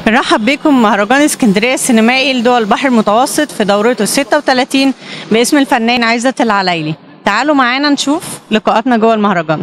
بنرحب بكم مهرجان اسكندريه السينمائي لدول البحر المتوسط في دورته ال 36 باسم الفنان عزت العلايلي تعالوا معانا نشوف لقاءاتنا جوه المهرجان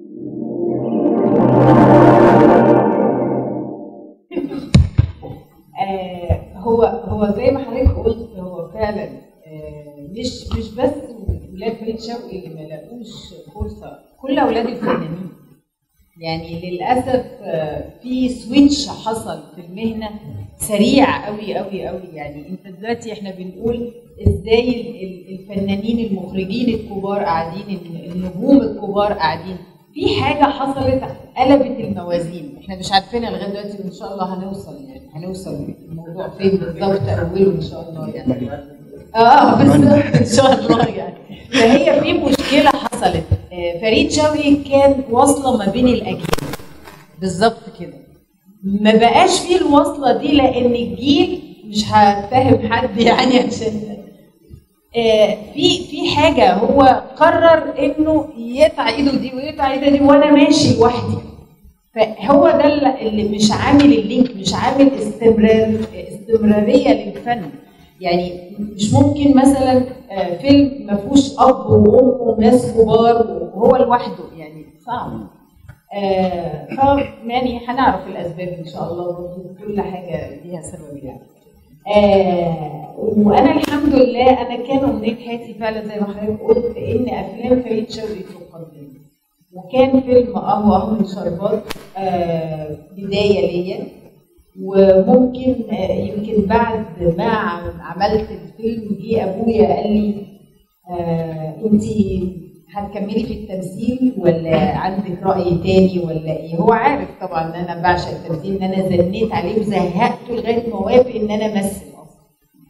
آه هو هو زي ما حضرتك قلت هو فعلا آه مش مش بس ولاد فريد شوقي اللي ما لاقوش فرصه كل اولاد الفنانين يعني للاسف آه في سويتش حصل في المهنه سريع قوي قوي قوي يعني انت دلوقتي احنا بنقول ازاي ال- ال- الفنانين المخرجين الكبار قاعدين النجوم الكبار قاعدين في حاجه حصلت قلبت الموازين احنا مش عارفينها لغايه دلوقتي وان شاء الله هنوصل يعني هنوصل الموضوع فين بالظبط اوله ان شاء الله يعني اه بالظبط ان شاء الله يعني فهي في مشكله حصلت آه، فريد شوقي كان واصله ما بين الاجيال بالظبط كده ما بقاش فيه الوصله دي لان الجيل مش هتفهم حد يعني عشان آه، في في حاجه هو قرر انه يقطع ايده دي ويقطع ايده دي وانا ماشي لوحدي فهو ده اللي- اللي مش عامل اللينك مش عامل استمرار استمراريه للفن يعني مش ممكن مثلا آه، فيلم ما فيهوش اب وام وناس كبار وهو لوحده يعني صعب آه ف يعني هنعرف الاسباب ان شاء الله برضه كل حاجه ليها سبب يعني آه وانا الحمد لله انا كان امنيه حياتي فعلا زي ما حضرتك قلت ان افلام فريد شوقي تقدم وكان فيلم قهوه قهوه من شربات آه بدايه ليا وممكن آه يمكن بعد ما عم- عملت الفيلم جه ابويا قال لي آه انت هتكملي في التمثيل ولا عندك راي تاني ولا ايه هو عارف طبعا ان انا بعشق التمثيل ان انا زنيت عليه وزهقته لغايه ما وافق ان انا امثل اصلا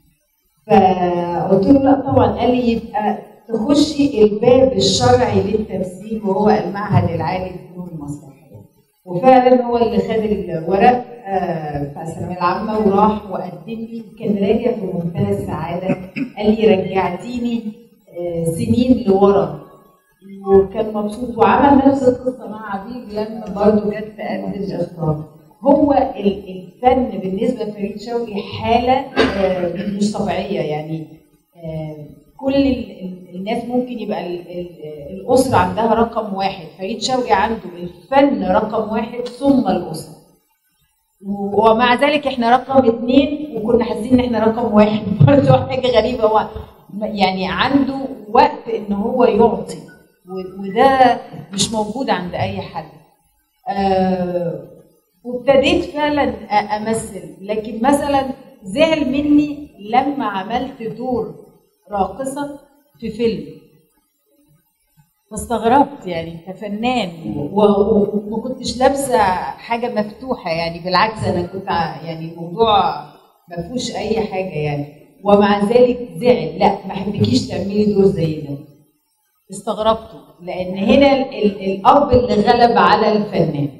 فقلت له لا طبعا قال لي يبقى تخشي الباب الشرعي للتمثيل وهو المعهد العالي للفنون المسرحيه وفعلا هو اللي خد الورق آه، بتاع الثانويه العامه وراح وقدم لي كان راجع في منتهى السعاده قال لي رجعتيني آه، سنين لورا وكان مبسوط وعمل نفس القصه مع عبيد لما برضه جت تقدم اخراج هو ال- الفن بالنسبه لفريد شوقي حاله آه، مش طبيعيه يعني آه، كل ال- ال- الناس ممكن يبقى ال- ال- الاسره عندها رقم واحد فريد شوقي عنده الفن رقم واحد ثم الاسره و- ومع ذلك احنا رقم اثنين وكنا حاسين ان احنا رقم واحد برضه حاجه غريبه هو يعني عنده وقت ان هو يعطي و- وده مش موجود عند اي حد آه وابتديت فعلا أ- امثل لكن مثلا زعل مني لما عملت دور راقصه في فيلم فاستغربت يعني كفنان و- و- وما كنتش لابسه حاجه مفتوحه يعني بالعكس انا كنت ع- يعني الموضوع ما فيهوش اي حاجه يعني ومع ذلك زعل لا ما احبكيش تعملي دور زي ده استغربته لان هنا ال- ال- الاب اللي غلب على الفنان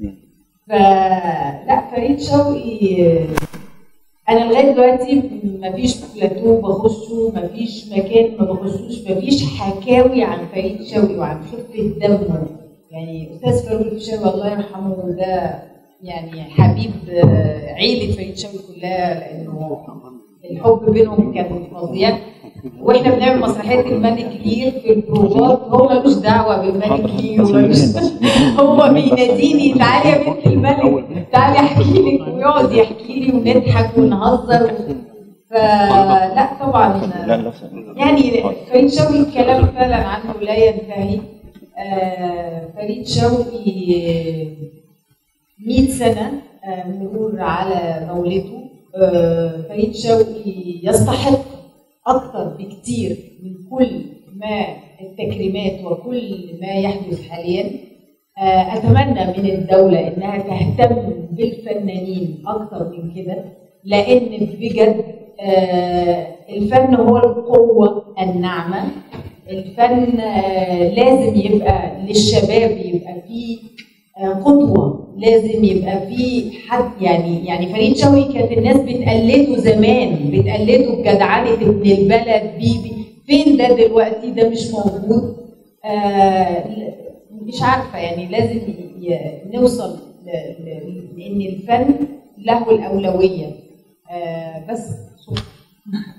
فلا فريد شوقي انا لغايه دلوقتي مفيش بلاتو بخشه مفيش مكان ما بخشوش مفيش حكاوي عن فريد شوقي وعن خفه دمه يعني استاذ فاروق الفيشاوي الله يرحمه ده يعني حبيب آه، عيله فريد شوقي كلها لانه الحب بينهم كان فظيع واحنا بنعمل مسرحيه الملك لير في البروفات هو ملوش دعوه بالملك لير وملوش هو بيناديني تعالي يا بنت الملك تعالي احكي لك ويقعد يحكي لي ونضحك ونهزر فلا طبعا يعني فريد شوقي الكلام فعلا عنه لا ينتهي آه، فريد شوقي آه، 100 سنة آه، مرور على مولده آه، فريد شوقي يستحق أكثر بكتير من كل ما التكريمات وكل ما يحدث حاليا آه، أتمنى من الدولة إنها تهتم بالفنانين أكثر من كده لأن بجد آه، الفن هو القوة الناعمة الفن آه، لازم يبقى للشباب يبقى فيه آه، قدوة لازم يبقى في حد يعني يعني فريد شوقي كانت الناس بتقلده زمان بتقلده بجدعنة ابن البلد بيبي فين ده دلوقتي ده مش موجود آه مش عارفة يعني لازم ي- ي- نوصل ل- ل- لأن الفن له الاولويه آه، بس شكرا